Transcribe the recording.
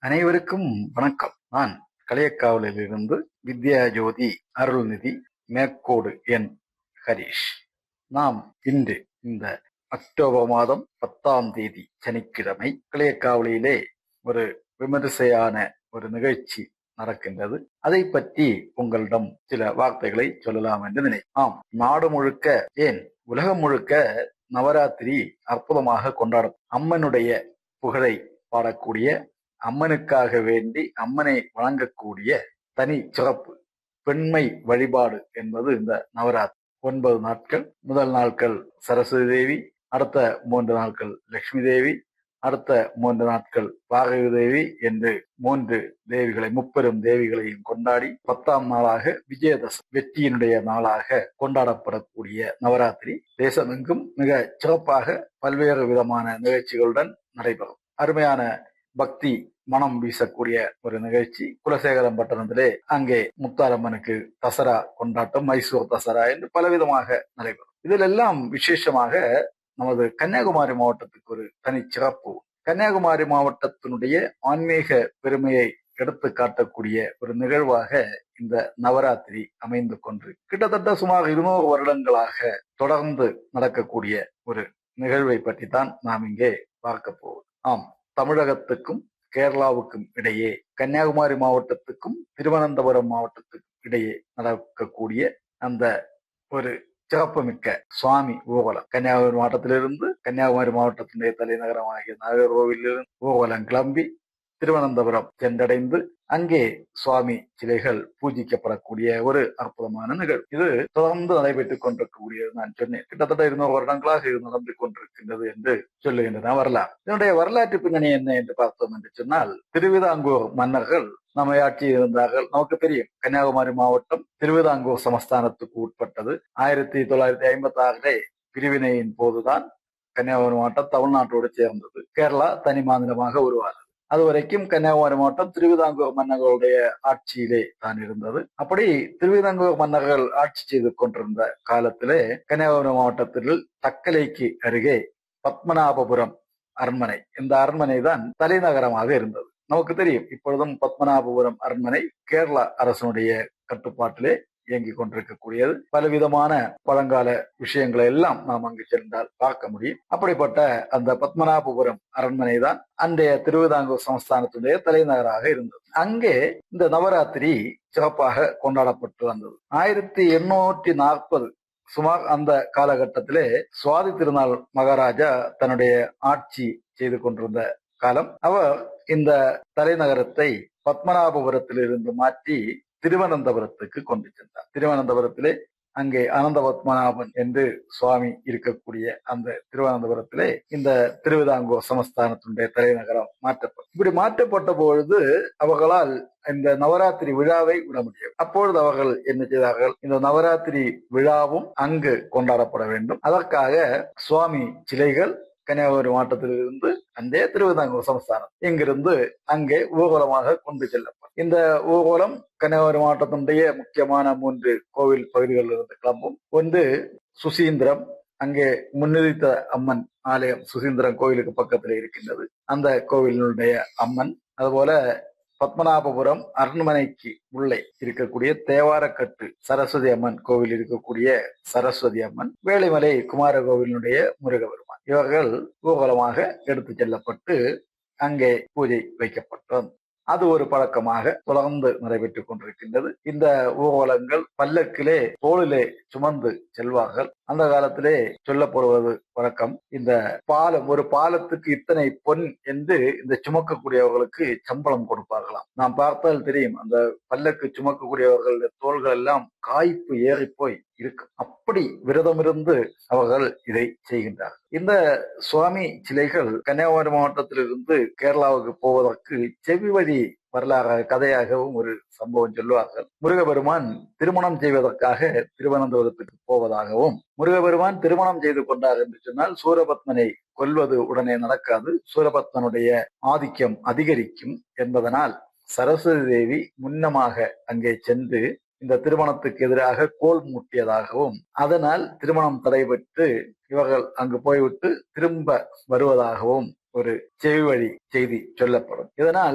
அனைவருக்கும் வணக்கம் நான் களியக்காவலில் இருந்து வித்யா ஜோதி அருள்நிதி மேற்கோடு என் ஹரிஷ் நாம் இன்று இந்த அக்டோபர் மாதம் பத்தாம் தேதி சனிக்கிழமை களியக்காவலியிலே ஒரு விமரிசையான ஒரு நிகழ்ச்சி நடக்கின்றது அதை பற்றி உங்களிடம் சில வார்த்தைகளை சொல்லலாம் என்று நினை ஆம் நாடு முழுக்க ஏன் உலகம் முழுக்க நவராத்திரி அற்புதமாக கொண்டாடும் அம்மனுடைய புகழை பாடக்கூடிய அம்மனுக்காக வேண்டி அம்மனை வணங்கக்கூடிய தனி சிறப்பு பெண்மை வழிபாடு என்பது இந்த நவராத்திரி ஒன்பது நாட்கள் முதல் நாட்கள் சரஸ்வதி தேவி அடுத்த மூன்று நாட்கள் லட்சுமி தேவி அடுத்த மூன்று நாட்கள் பார்வதி தேவி என்று மூன்று தேவிகளை முப்பெரும் தேவிகளையும் கொண்டாடி பத்தாம் நாளாக விஜயதசமி வெற்றியினுடைய நாளாக கொண்டாடப்படக்கூடிய நவராத்திரி தேசமெங்கும் மிக சிறப்பாக பல்வேறு விதமான நிகழ்ச்சிகளுடன் நடைபெறும் அருமையான பக்தி மனம் வீசக்கூடிய ஒரு நிகழ்ச்சி குலசேகரம் பட்டணத்திலே அங்கே முத்தாரம்மனுக்கு தசரா கொண்டாட்டம் மைசூர் தசரா என்று பலவிதமாக நடைபெறும் இதிலெல்லாம் விசேஷமாக நமது கன்னியாகுமரி மாவட்டத்துக்கு ஒரு தனி சிறப்பு கன்னியாகுமரி மாவட்டத்தினுடைய ஆன்மீக பெருமையை எடுத்து காட்டக்கூடிய ஒரு நிகழ்வாக இந்த நவராத்திரி அமைந்து கொண்டு கிட்டத்தட்ட சுமார் இருநூறு வருடங்களாக தொடர்ந்து நடக்கக்கூடிய ஒரு நிகழ்வை பற்றி தான் நாம் இங்கே பார்க்க போவோம் ஆம் தமிழகத்துக்கும் கேரளாவுக்கும் இடையே கன்னியாகுமரி மாவட்டத்துக்கும் திருவனந்தபுரம் மாவட்டத்துக்கும் இடையே நடக்கக்கூடிய அந்த ஒரு சிறப்புமிக்க சுவாமி ஊர்வலம் கன்னியாகுமரி மாவட்டத்திலிருந்து கன்னியாகுமரி மாவட்டத்தினுடைய தலைநகரமாகிய நாகர்கோவிலிருந்து ஊர்வலம் கிளம்பி திருவனந்தபுரம் சென்றடைந்து அங்கே சுவாமி சிலைகள் பூஜிக்கப்படக்கூடிய ஒரு அற்புதமான நிகழ்வு இது தொடர்ந்து நடைபெற்றுக் கொண்டிருக்கக்கூடியது நான் சொன்னேன் கிட்டத்தட்ட இருநூறு வருடங்களாக இது நடந்து கொண்டிருக்கின்றது என்று சொல்லுகின்றன வரலாறு இதனுடைய வரலாற்று பின்னணி என்ன என்று பார்த்தோம் என்று சொன்னால் திருவிதாங்கூர் மன்னர்கள் நம்மை ஆட்சி இருந்தார்கள் நமக்கு தெரியும் கன்னியாகுமரி மாவட்டம் திருவிதாங்கூர் சமஸ்தானத்துக்கு உட்பட்டது ஆயிரத்தி தொள்ளாயிரத்தி ஐம்பத்தி ஆறிலே பிரிவினையின் போதுதான் கன்னியாகுமரி மாவட்டம் தமிழ்நாட்டோடு சேர்ந்தது கேரளா தனி மாநிலமாக உருவானது அது வரைக்கும் கன்னியாகுமரி மாவட்டம் திருவிதாங்கூர் மன்னர்களுடைய ஆட்சியிலே தான் இருந்தது அப்படி திருவிதாங்கூர் மன்னர்கள் ஆட்சி செய்து கொண்டிருந்த காலத்திலே கன்னியாகுமரி மாவட்டத்தில் தக்கலைக்கு அருகே பத்மநாபபுரம் அரண்மனை இந்த அரண்மனை தான் தலைநகரமாக இருந்தது நமக்கு தெரியும் இப்பொழுதும் பத்மநாபபுரம் அரண்மனை கேரளா அரசனுடைய கட்டுப்பாட்டிலே இயங்கிக் கொண்டிருக்கக்கூடியது பலவிதமான பழங்கால விஷயங்களை எல்லாம் நாம் அங்கு சென்றால் பார்க்க முடியும் அப்படிப்பட்ட அந்த பத்மநாபபுரம் அரண்மனை தான் அன்றைய திருவிதாங்கூர் சமஸ்தானத்துடைய தலைநகராக இருந்தது அங்கே இந்த நவராத்திரி சிறப்பாக கொண்டாடப்பட்டு வந்தது ஆயிரத்தி எண்ணூற்றி நாற்பது சுமார் அந்த காலகட்டத்திலே சுவாதி திருநாள் மகாராஜா தன்னுடைய ஆட்சி செய்து கொண்டிருந்த காலம் அவர் இந்த தலைநகரத்தை பத்மநாபபுரத்திலிருந்து மாற்றி திருவனந்தபுரத்துக்கு கொண்டு சென்றார் திருவனந்தபுரத்திலே அங்கே அனந்த பத்மநாபன் என்று சுவாமி இருக்கக்கூடிய அந்த திருவனந்தபுரத்திலே இந்த திருவிதாங்கூர் சமஸ்தானத்தினுடைய தலைநகரம் மாற்றப்படும் இப்படி மாற்றப்பட்ட பொழுது அவர்களால் இந்த நவராத்திரி விழாவை விட முடியும் அப்பொழுது அவர்கள் என்ன செய்தார்கள் இந்த நவராத்திரி விழாவும் அங்கு கொண்டாடப்பட வேண்டும் அதற்காக சுவாமி சிலைகள் கன்னியாகுமரி மாவட்டத்திலிருந்து அந்தே திருவிதாங்கூர் சமஸ்தானம் இங்கிருந்து அங்கே ஊர்வலமாக கொண்டு செல்லப்படும் இந்த ஊர்வலம் கன்னியாகுமரி மாவட்டத்தினுடைய முக்கியமான மூன்று கோவில் பகுதிகளில் இருந்து கிளம்பும் ஒன்று சுசீந்திரம் அங்கே முன்னிறுத்த அம்மன் ஆலயம் சுசீந்திரம் கோவிலுக்கு பக்கத்தில் இருக்கின்றது அந்த கோவிலினுடைய அம்மன் அதுபோல பத்மநாபபுரம் அரண்மனைக்கு உள்ளே இருக்கக்கூடிய தேவாரக்கட்டு சரஸ்வதி அம்மன் கோவில் இருக்கக்கூடிய சரஸ்வதி அம்மன் வேளிமலை குமார கோவிலினுடைய முருகபெருமான் இவர்கள் ஊர்வலமாக எடுத்து செல்லப்பட்டு அங்கே பூஜை வைக்கப்பட்டது அது ஒரு பழக்கமாக தொடர்ந்து நடைபெற்றுக் கொண்டிருக்கின்றது இந்த ஊர்வலங்கள் பல்லக்கிலே தோளிலே சுமந்து செல்வார்கள் அந்த காலத்திலே சொல்லப்படுவது வழக்கம் இந்த பாலம் ஒரு பாலத்துக்கு இத்தனை பொன் என்று இந்த சுமக்கக்கூடியவர்களுக்கு சம்பளம் கொடுப்பார்களாம் நாம் பார்த்தால் தெரியும் அந்த பல்லக்கு சுமக்கக்கூடியவர்கள் தோள்கள் எல்லாம் காய்ப்பு ஏறி போய் இருக்கு அப்படி விரதமிருந்து அவர்கள் இதை செய்கின்றார்கள் இந்த சுவாமி சிலைகள் கன்னியாகுமரி மாவட்டத்திலிருந்து கேரளாவுக்கு போவதற்கு செவி வழி வரலாறு கதையாகவும் ஒரு சம்பவம் சொல்லுவார்கள் முருகபெருமான் திருமணம் செய்வதற்காக திருவனந்தபுரத்துக்கு போவதாகவும் முருகபெருமான் திருமணம் செய்து கொண்டார் என்று சொன்னால் சூரபத்மனை கொல்வது உடனே நடக்காது சூரபத்மனுடைய ஆதிக்கம் அதிகரிக்கும் என்பதனால் சரஸ்வதி தேவி முன்னமாக அங்கே சென்று இந்த திருமணத்துக்கு எதிராக கோல் மூட்டியதாகவும் அதனால் திருமணம் தடைபட்டு இவர்கள் அங்கு போய்விட்டு திரும்ப வருவதாகவும் ஒரு செவி வழி செய்தி சொல்லப்படும் இதனால்